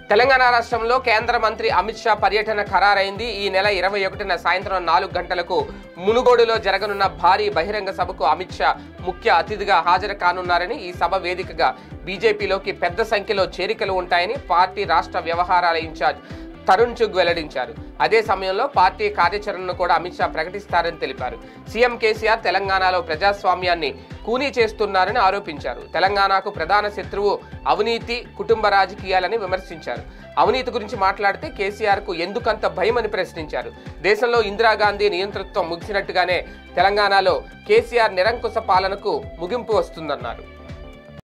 తెలంగాణ రాష్ట్రంలో కేంద్ర మంత్రి అమిత్ షా పర్యటన ఖరారైంది ఈ నెల ఇరవై ఒకటిన సాయంత్రం నాలుగు గంటలకు మునుగోడులో జరగనున్న భారీ బహిరంగ సభకు అమిత్ షా ముఖ్య అతిథిగా హాజరు కానున్నారని ఈ సభ వేదికగా బీజేపీలోకి పెద్ద సంఖ్యలో చేరికలు ఉంటాయని పార్టీ రాష్ట్ర వ్యవహారాల ఇన్ఛార్జ్ తరుణ్ చుగ్ వెల్లడించారు అదే సమయంలో పార్టీ కార్యాచరణను కూడా అమిత్ షా ప్రకటిస్తారని తెలిపారు సీఎం కేసీఆర్ తెలంగాణలో ప్రజాస్వామ్యాన్ని కూనీ చేస్తున్నారని ఆరోపించారు తెలంగాణకు ప్రధాన శత్రువు అవినీతి కుటుంబ రాజకీయాలని విమర్శించారు అవినీతి గురించి మాట్లాడితే కేసీఆర్ కు ఎందుకంత భయం అని ప్రశ్నించారు దేశంలో ఇందిరాగాంధీ నియంతృత్వం ముగిసినట్టుగానే తెలంగాణలో కేసీఆర్ నిరంకుశ పాలనకు ముగింపు వస్తుందన్నారు